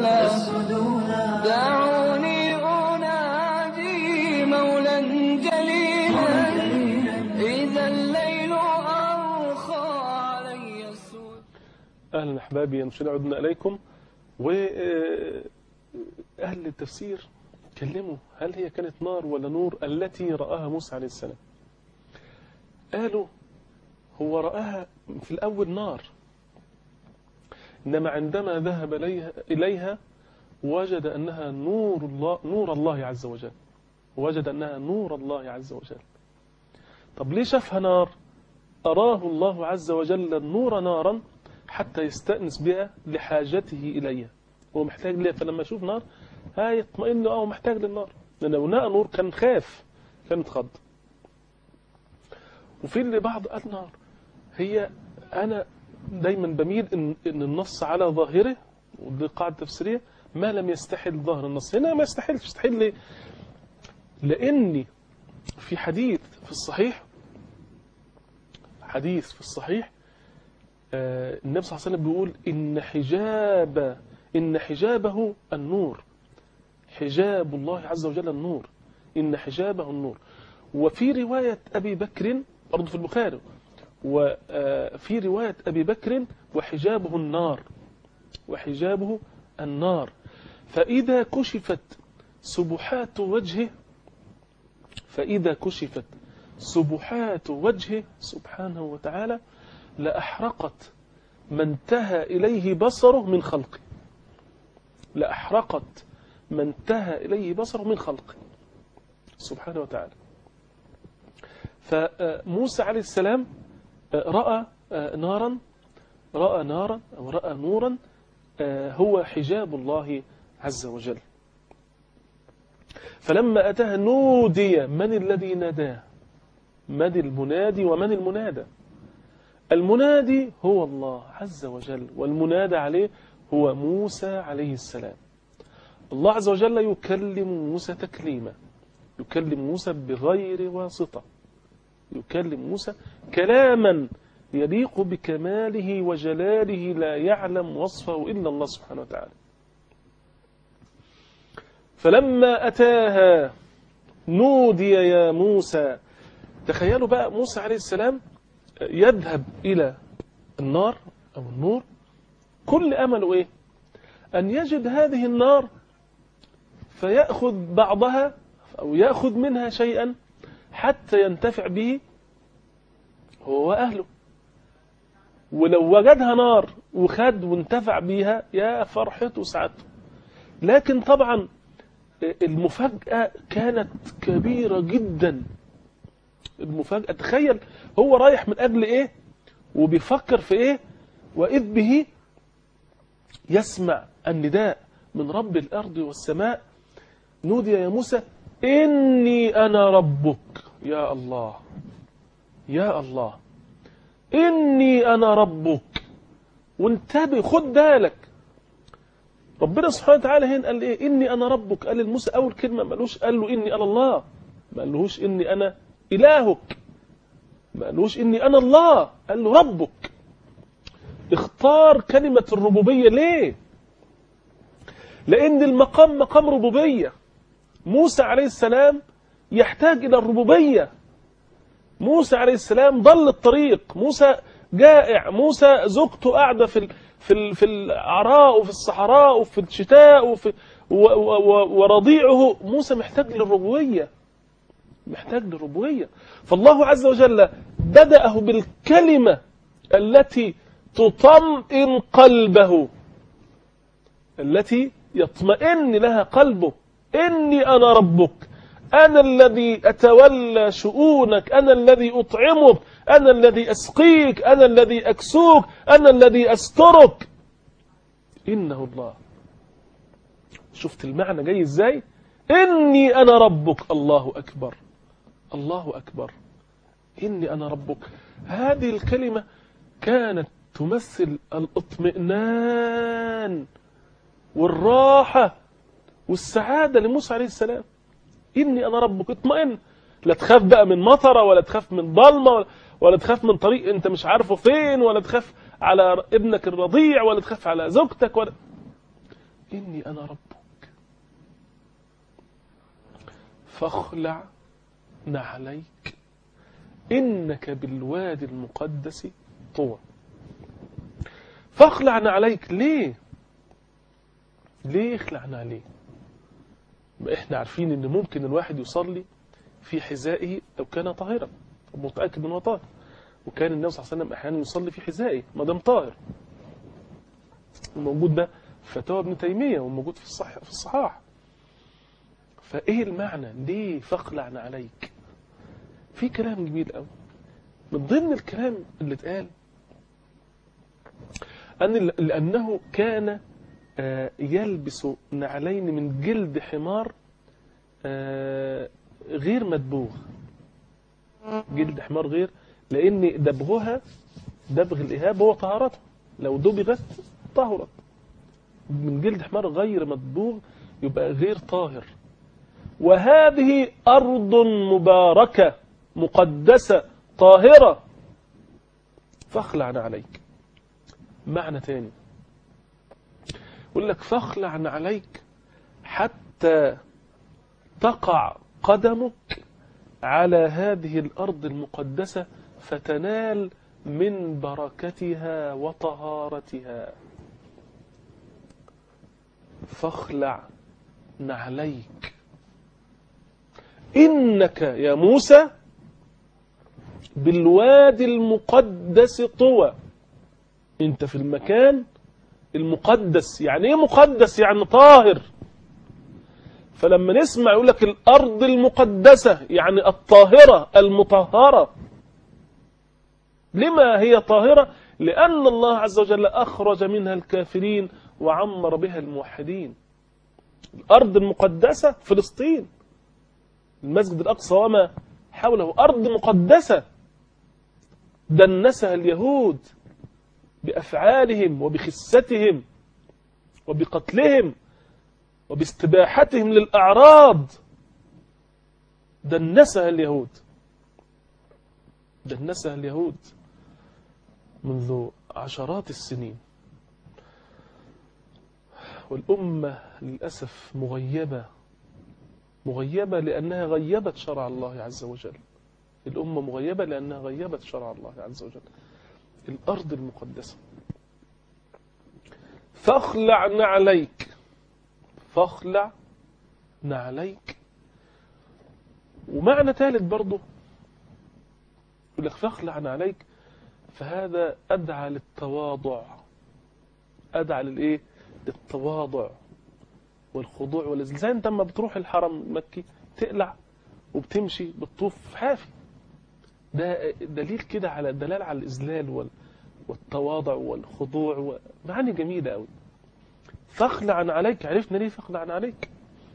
دعوني أنادي مولا جليلا إذا الليل أرخى علي السدول أهلا أحبابي مشاهدينا عدنا إليكم وأهل التفسير كلموا هل هي كانت نار ولا نور التي رآها موسى عليه السلام قالوا هو رآها في الأول نار إنما عندما ذهب إليها, إليها وجد أنها نور الله, نور الله عز وجل وجد أنها نور الله عز وجل طب ليه شافها نار أراه الله عز وجل النور نارا حتى يستأنس بها لحاجته إليها هو محتاج ليها فلما يشوف نار هيطمئن اه هو محتاج للنار لأن لو لقى نور كان خاف كان اتخض وفي اللي بعض قال نار هي أنا دايما بميل إن, إن النص على ظاهره ودي قاعدة تفسيرية ما لم يستحل ظاهر النص هنا ما يستحلش يستحل ليه؟ لأني في حديث في الصحيح حديث في الصحيح آه، النبي صلى الله عليه وسلم بيقول إن حجاب إن حجابه النور حجاب الله عز وجل النور إن حجابه النور وفي رواية أبي بكر برضه في البخاري وفي رواية أبي بكر وحجابه النار وحجابه النار فإذا كشفت سبحات وجهه فإذا كشفت سبحات وجهه سبحانه وتعالى لأحرقت ما انتهى إليه بصره من خلقه لأحرقت ما انتهى إليه بصره من خلقه سبحانه وتعالى فموسى عليه السلام رأى نارا رأى نارا أو رأى نورا هو حجاب الله عز وجل فلما أتاها نودي من الذي ناداه من المنادي ومن المنادى المنادي هو الله عز وجل والمنادى عليه هو موسى عليه السلام الله عز وجل يكلم موسى تكليما يكلم موسى بغير واسطة يكلم موسى كلاما يليق بكماله وجلاله لا يعلم وصفه إلا الله سبحانه وتعالى فلما أتاها نودي يا موسى تخيلوا بقى موسى عليه السلام يذهب إلى النار أو النور كل أمله إيه أن يجد هذه النار فيأخذ بعضها أو يأخذ منها شيئا حتى ينتفع به هو وأهله ولو وجدها نار وخد وانتفع بيها يا فرحته وسعادته لكن طبعا المفاجأة كانت كبيرة جدا المفاجأة تخيل هو رايح من أجل إيه وبيفكر في إيه وإذ به يسمع النداء من رب الأرض والسماء نودي يا موسى إني أنا ربك يا الله يا الله إني أنا ربك وانتبه خد بالك ربنا سبحانه وتعالى هنا قال إيه إني أنا ربك قال لموسى أول كلمة ما قالوش قال له إني أنا الله ما قالوش إني أنا إلهك ما قالوش إني أنا الله قال له ربك اختار كلمة الربوبية ليه لأن المقام مقام ربوبية موسى عليه السلام يحتاج إلى الربوبية موسى عليه السلام ضل الطريق موسى جائع موسى زوجته قاعدة في ال في ال في الأعراء وفي الصحراء وفي الشتاء وفي و و و ورضيعه موسى محتاج للربوبية محتاج للربوبية فالله عز وجل بدأه بالكلمة التي تطمئن قلبه التي يطمئن لها قلبه إني أنا ربك أنا الذي أتولى شؤونك أنا الذي أطعمك أنا الذي أسقيك أنا الذي أكسوك أنا الذي أسترك إنه الله شفت المعنى جاي إزاي إني أنا ربك الله أكبر الله أكبر إني أنا ربك هذه الكلمة كانت تمثل الاطمئنان والراحة والسعادة لموسى عليه السلام إني أنا ربك اطمئن لا تخاف بقى من مطرة ولا تخاف من ضلمة ولا, ولا تخاف من طريق أنت مش عارفه فين ولا تخاف على ابنك الرضيع ولا تخاف على زوجتك ولا إني أنا ربك فاخلع نعليك إنك بالوادي المقدس طوى فاخلع نعليك ليه ليه يخلع نعليه ما احنا عارفين ان ممكن الواحد يصلي في حذائه لو كان طاهرا متاكد انه طاهر وكان النبي صلى الله عليه وسلم احيانا يصلي في حذائه ما دام طاهر وموجود ده فتاوى ابن تيميه وموجود في الصح في الصحاح فايه المعنى ليه فاخلع نعليك في كلام جميل قوي من ضمن الكلام اللي اتقال أن لأنه كان يلبس نعلين من جلد حمار غير مدبوغ جلد حمار غير لأن دبغها دبغ الإهاب هو طهارته لو دبغت طهرت من جلد حمار غير مدبوغ يبقى غير طاهر وهذه أرض مباركة مقدسة طاهرة فاخلع عليك معنى تاني يقول لك فاخلع عليك حتى تقع قدمك على هذه الأرض المقدسة فتنال من بركتها وطهارتها فاخلع نعليك إنك يا موسى بالوادي المقدس طوى انت في المكان المقدس يعني ايه مقدس يعني طاهر فلما نسمع يقول لك الارض المقدسه يعني الطاهره المطهره لما هي طاهره لان الله عز وجل اخرج منها الكافرين وعمر بها الموحدين الارض المقدسه فلسطين المسجد الاقصى وما حوله ارض مقدسه دنسها اليهود بأفعالهم وبخستهم وبقتلهم وباستباحتهم للأعراض دنسها اليهود دنسها اليهود منذ عشرات السنين والأمة للأسف مغيبة مغيبة لأنها غيبت شرع الله عز وجل الأمة مغيبة لأنها غيبت شرع الله عز وجل الأرض المقدسة فاخلع نعليك فاخلع نعليك ومعنى ثالث برضه يقول لك فاخلع نعليك فهذا أدعى للتواضع أدعى للإيه؟ للتواضع والخضوع والذل زي انت لما بتروح الحرم المكي تقلع وبتمشي بتطوف حافي ده دليل كده على دلال على الإذلال وال والتواضع والخضوع ومعاني جميلة قوي فاخلع عن عليك عرفنا ليه فاخلع عن عليك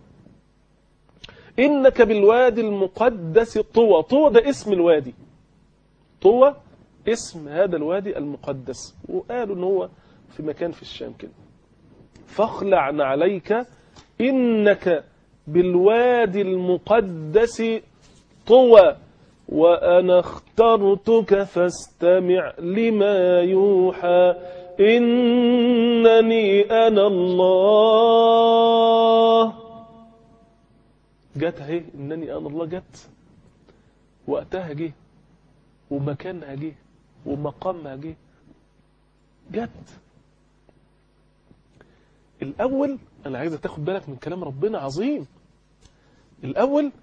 إنك بالوادي المقدس طوى طوى ده اسم الوادي طوى اسم هذا الوادي المقدس وقالوا ان هو في مكان في الشام كده فاخلع عن عليك إنك بالوادي المقدس طوى وأنا اخترتك فاستمع لما يوحى إنني أنا الله جت اهي إنني أنا الله جت وقتها جه ومكانها جه ومقامها جه جت الأول أنا عايزة تاخد بالك من كلام ربنا عظيم الأول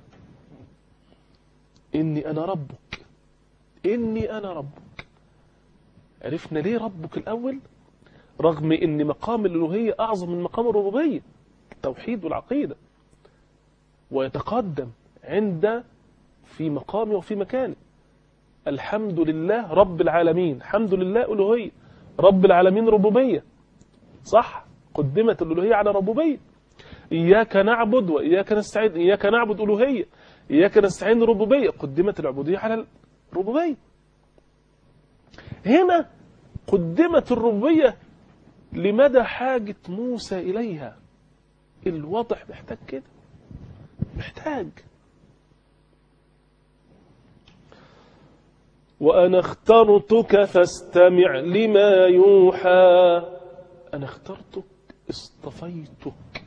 إني أنا ربك إني أنا ربك عرفنا ليه ربك الأول رغم إن مقام الألوهية أعظم من مقام الربوبية التوحيد والعقيدة ويتقدم عند في مقامه وفي مكانه الحمد لله رب العالمين الحمد لله ألوهية رب العالمين ربوبية صح قدمت الألوهية على ربوبية إياك نعبد وإياك نستعين إياك نعبد ألوهية إياك نستعين ربوبية قدمت العبودية على الربوبية هنا قدمت الربوبية لمدى حاجة موسى إليها الوضع محتاج كده محتاج وأنا اخترتك فاستمع لما يوحى أنا اخترتك اصطفيتك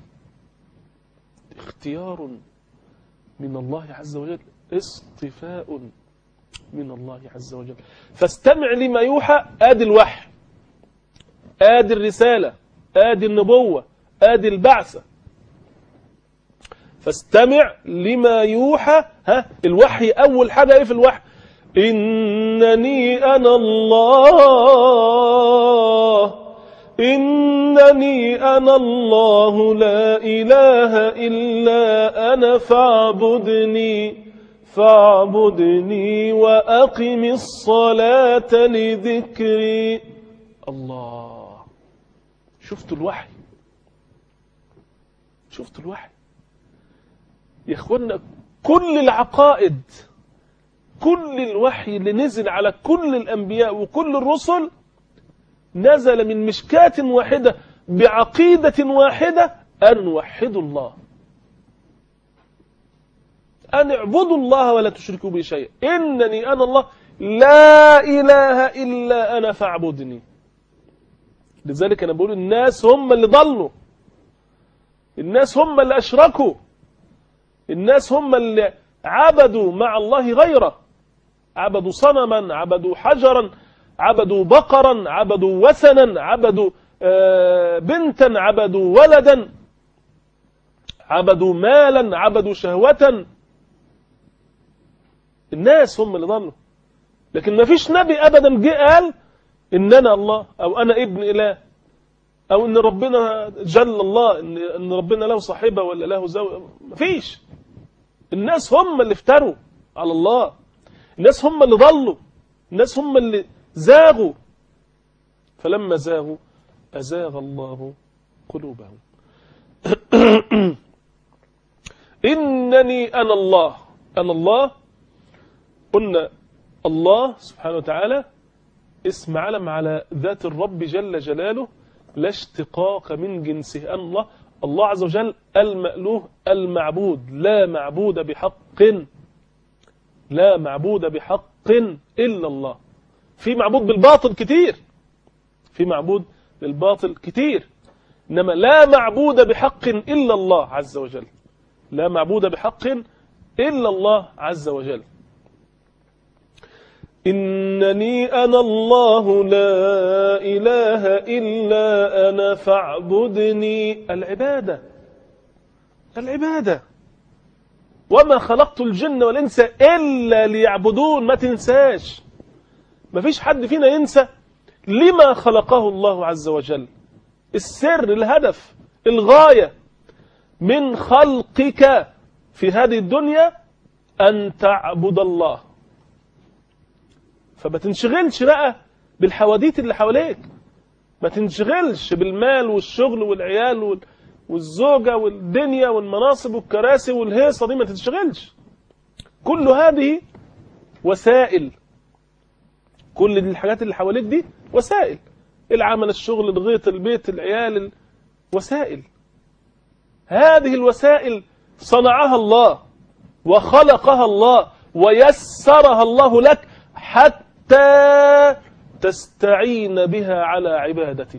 اختيار من الله عز وجل اصطفاء من الله عز وجل فاستمع لما يوحى آدي الوحي آدي الرسالة آدي النبوة آدي البعثة فاستمع لما يوحى ها الوحي أول حاجة إيه في الوحي إنني أنا الله إنني أنا الله لا إله إلا أنا فاعبدني فاعبدني وأقم الصلاة لذكري الله شفتوا الوحي شفتوا الوحي يا اخوانا كل العقائد كل الوحي اللي نزل على كل الأنبياء وكل الرسل نزل من مشكاة واحدة بعقيدة واحدة أن نوحدوا الله أن اعبدوا الله ولا تشركوا به شيئا إنني أنا الله لا إله إلا أنا فاعبدني لذلك أنا بقول الناس هم اللي ضلوا الناس هم اللي أشركوا الناس هم اللي عبدوا مع الله غيره عبدوا صنما عبدوا حجرا عبدوا بقرا عبدوا وثنا عبدوا بنتا عبدوا ولدا عبدوا مالا عبدوا شهوة الناس هم اللي ضلوا لكن ما فيش نبي أبدا جه قال إن أنا الله أو أنا ابن إله أو إن ربنا جل الله إن, إن ربنا له صاحبة ولا له زوج ما فيش الناس هم اللي افتروا على الله الناس هم اللي ضلوا الناس هم اللي زاغوا فلما زاغوا أزاغ الله قلوبهم إنني أنا الله أنا الله قلنا الله سبحانه وتعالى اسم علم على ذات الرب جل جلاله لا اشتقاق من جنسه أن الله الله عز وجل المألوه المعبود لا معبود بحق لا معبود بحق إلا الله في معبود بالباطل كتير في معبود بالباطل كتير إنما لا معبود بحق إلا الله عز وجل لا معبود بحق إلا الله عز وجل إنني أنا الله لا إله إلا أنا فاعبدني العبادة العبادة وما خلقت الجن والإنس إلا ليعبدون ما تنساش ما فيش حد فينا ينسى لما خلقه الله عز وجل السر الهدف الغاية من خلقك في هذه الدنيا أن تعبد الله فما تنشغلش بقى بالحواديت اللي حواليك ما تنشغلش بالمال والشغل والعيال وال- والزوجة والدنيا والمناصب والكراسي والهيصة دي ما تنشغلش كل هذه وسائل كل دي الحاجات اللي حواليك دي وسائل العمل الشغل الغيط البيت العيال ال- وسائل هذه الوسائل صنعها الله وخلقها الله ويسرها الله لك حتى تستعين بها على عبادته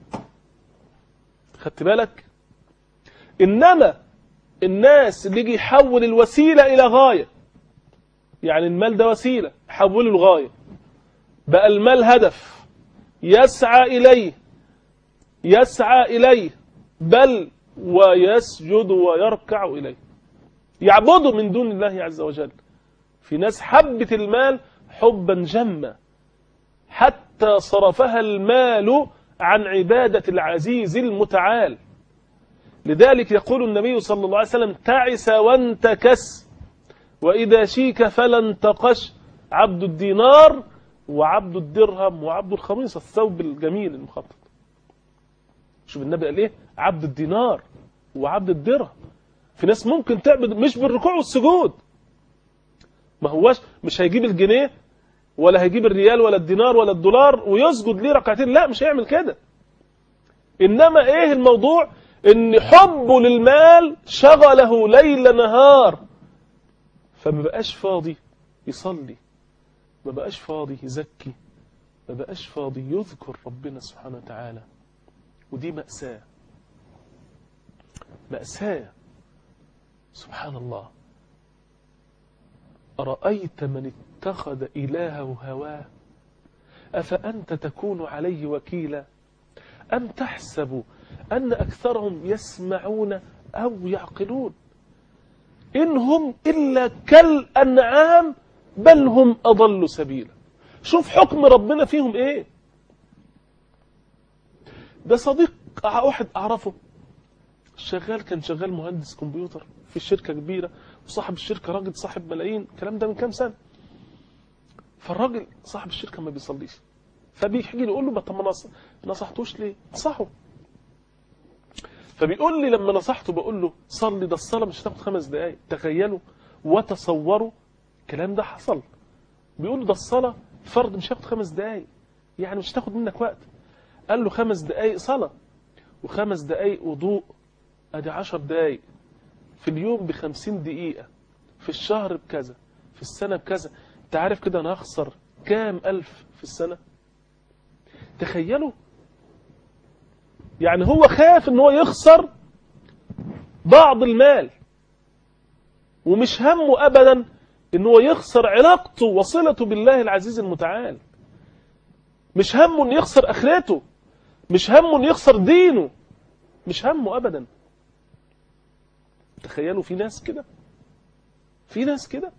خدت بالك إنما الناس اللي يجي يحول الوسيلة إلى غاية يعني المال ده وسيلة حوله لغاية بقى المال هدف يسعى إليه يسعى إليه بل ويسجد ويركع إليه يعبدوا من دون الله عز وجل في ناس حبت المال حبا جما حتى صرفها المال عن عبادة العزيز المتعال لذلك يقول النبي صلى الله عليه وسلم تعس وانتكس وإذا شيك فلا انتقش عبد الدينار وعبد الدرهم وعبد الخميصة الثوب الجميل المخطط شوف النبي قال ايه عبد الدينار وعبد الدرهم في ناس ممكن تعبد مش بالركوع والسجود ما هواش مش هيجيب الجنيه ولا هيجيب الريال ولا الدينار ولا الدولار ويسجد ليه ركعتين لا مش هيعمل كده انما ايه الموضوع ان حبه للمال شغله ليل نهار فما بقاش فاضي يصلي ما بقاش فاضي يزكي ما بقاش فاضي يذكر ربنا سبحانه وتعالى ودي مأساة مأساة سبحان الله أرأيت من اتخذ إلهه هواه أفأنت تكون عليه وكيلا أم تحسب أن أكثرهم يسمعون أو يعقلون إن هم إلا كالأنعام بل هم أضل سبيلا شوف حكم ربنا فيهم إيه ده صديق واحد أعرفه شغال كان شغال مهندس كمبيوتر في شركة كبيرة وصاحب الشركة راجل صاحب ملايين الكلام ده من كام سنة فالراجل صاحب الشركة ما بيصليش فبيجي يقول له طب ما نص- نصحتوش ليه؟ نصحه فبيقول لي لما نصحته بقول له صلي ده الصلاة مش هتاخد خمس دقايق تخيلوا وتصوروا الكلام ده حصل بيقول له ده الصلاة فرض مش هياخد خمس دقايق يعني مش هتاخد منك وقت قال له خمس دقايق صلاة وخمس دقايق وضوء ادي عشر دقايق في اليوم بخمسين دقيقة في الشهر بكذا في السنة بكذا انت عارف كده انا هخسر كام الف في السنة تخيلوا يعني هو خاف ان هو يخسر بعض المال ومش همه ابدا ان هو يخسر علاقته وصلته بالله العزيز المتعال مش همه ان يخسر اخرته مش همه ان يخسر دينه مش همه ابدا تخيلوا في ناس كده في ناس كده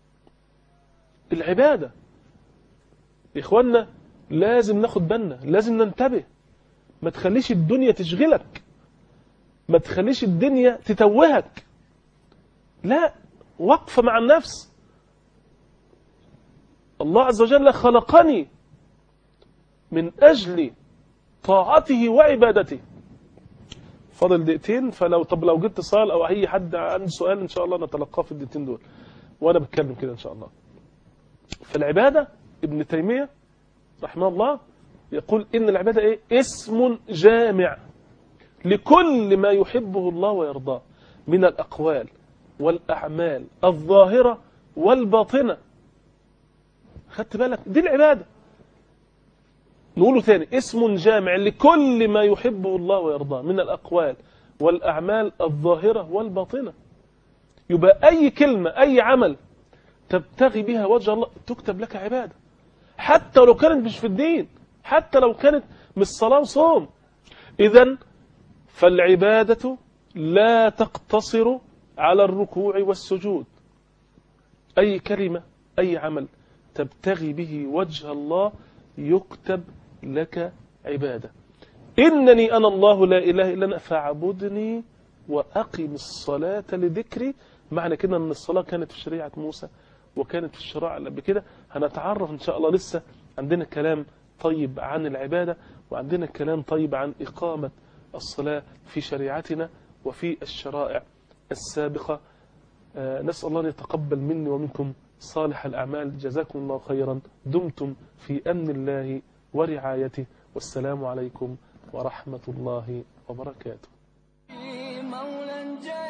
العبادة يا اخوانا لازم ناخد بالنا لازم ننتبه ما تخليش الدنيا تشغلك ما تخليش الدنيا تتوهك لا وقفة مع النفس الله عز وجل خلقني من أجل طاعته وعبادته فاضل دقيقتين فلو طب لو جبت اتصال او اي حد عنده سؤال ان شاء الله نتلقاه في الدقيقتين دول وانا بتكلم كده ان شاء الله فالعباده ابن تيميه رحمه الله يقول ان العباده ايه اسم جامع لكل ما يحبه الله ويرضاه من الاقوال والاعمال الظاهره والباطنه خدت بالك دي العباده نقوله تاني اسم جامع لكل ما يحبه الله ويرضاه من الأقوال والأعمال الظاهرة والباطنة يبقى أي كلمة أي عمل تبتغي بها وجه الله تكتب لك عبادة حتى لو كانت مش في الدين حتى لو كانت مش صلاة وصوم إذا فالعبادة لا تقتصر على الركوع والسجود أي كلمة أي عمل تبتغي به وجه الله يكتب لك عبادة إنني أنا الله لا إله إلا أنا فاعبدني وأقم الصلاة لذكري معنى كده أن الصلاة كانت في شريعة موسى وكانت في الشرائع اللي قبل كده هنتعرف إن شاء الله لسه عندنا كلام طيب عن العبادة وعندنا كلام طيب عن إقامة الصلاة في شريعتنا وفي الشرائع السابقة آه، نسأل الله أن يتقبل مني ومنكم صالح الأعمال جزاكم الله خيرا دمتم في أمن الله ورعايته والسلام عليكم ورحمة الله وبركاته مولا جليلا